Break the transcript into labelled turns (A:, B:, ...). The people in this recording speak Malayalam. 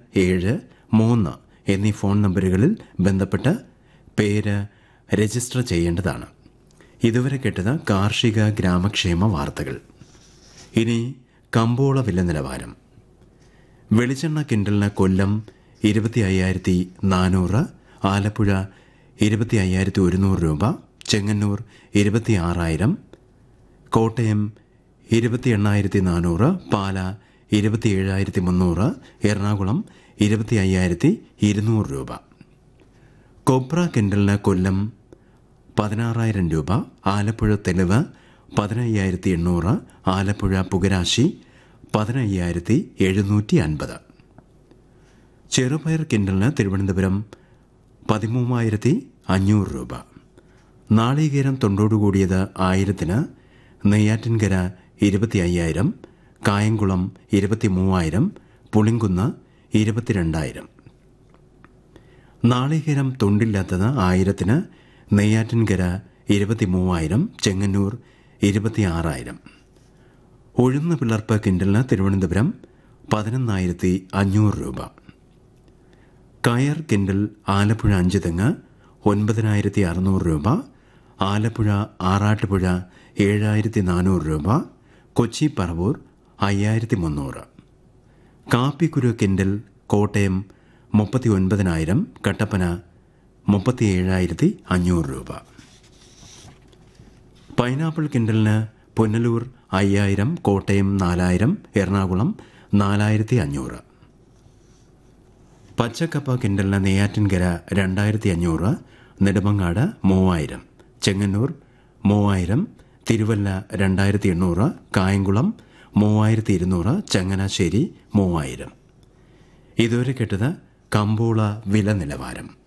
A: ഏഴ് മൂന്ന് എന്നീ ഫോൺ നമ്പറുകളിൽ ബന്ധപ്പെട്ട് പേര് രജിസ്റ്റർ ചെയ്യേണ്ടതാണ് ഇതുവരെ കേട്ടത് കാർഷിക ഗ്രാമക്ഷേമ വാർത്തകൾ ഇനി കമ്പോള വില നിലവാരം വെളിച്ചെണ്ണ കിൻഡലിന് കൊല്ലം ഇരുപത്തി അയ്യായിരത്തി നാനൂറ് ആലപ്പുഴ ഇരുപത്തി അയ്യായിരത്തി ഒരുന്നൂറ് രൂപ ചെങ്ങന്നൂർ ഇരുപത്തി ആറായിരം കോട്ടയം ഇരുപത്തി എണ്ണായിരത്തി നാനൂറ് പാല ഇരുപത്തി ഏഴായിരത്തി മുന്നൂറ് എറണാകുളം ഇരുപത്തി അയ്യായിരത്തി ഇരുന്നൂറ് രൂപ കൊപ്ര കിൻഡലിന് കൊല്ലം പതിനാറായിരം രൂപ ആലപ്പുഴ തെളിവ് പതിനയ്യായിരത്തി എണ്ണൂറ് ആലപ്പുഴ പുകരാശി പതിനയ്യായിരത്തി എഴുന്നൂറ്റി അൻപത് ചെറുപയർ കിൻഡലിന് തിരുവനന്തപുരം പതിമൂവായിരത്തി അഞ്ഞൂറ് രൂപ നാളികേരം തൊണ്ടോടുകൂടിയത് ആയിരത്തിന് നെയ്യാറ്റിൻകര ഇരുപത്തി അയ്യായിരം കായംകുളം ഇരുപത്തി മൂവായിരം പുളിങ്കുന്ന് ഇരുപത്തിരണ്ടായിരം നാളികേരം തൊണ്ടില്ലാത്തത് ആയിരത്തിന് നെയ്യാറ്റിൻകര ഇരുപത്തി മൂവായിരം ചെങ്ങന്നൂർ ഇരുപത്തി ആറായിരം ഉഴുന്ന പിളർപ്പ് കിൻഡലിന് തിരുവനന്തപുരം പതിനൊന്നായിരത്തി അഞ്ഞൂറ് രൂപ കയർ കിൻഡൽ ആലപ്പുഴ അഞ്ച് തെങ്ങ് ഒൻപതിനായിരത്തി അറുന്നൂറ് രൂപ ആലപ്പുഴ ആറാട്ടുപുഴ ഏഴായിരത്തി നാനൂറ് രൂപ കൊച്ചി പറവൂർ അയ്യായിരത്തി മുന്നൂറ് കാപ്പിക്കുരു കിൻഡൽ കോട്ടയം മുപ്പത്തി ഒൻപതിനായിരം കട്ടപ്പന മുപ്പത്തി ഏഴായിരത്തി അഞ്ഞൂറ് രൂപ പൈനാപ്പിൾ കിൻഡലിന് പുനലൂർ അയ്യായിരം കോട്ടയം നാലായിരം എറണാകുളം നാലായിരത്തി അഞ്ഞൂറ് പച്ചക്കപ്പ കിൻഡലിന് നെയ്യാറ്റിൻകര രണ്ടായിരത്തി അഞ്ഞൂറ് നെടുമങ്ങാട് മൂവായിരം ചെങ്ങന്നൂർ മൂവായിരം തിരുവല്ല രണ്ടായിരത്തി എണ്ണൂറ് കായംകുളം മൂവായിരത്തി ഇരുന്നൂറ് ചങ്ങനാശ്ശേരി മൂവായിരം ഇതുവരെ കേട്ടത് കമ്പോള വില നിലവാരം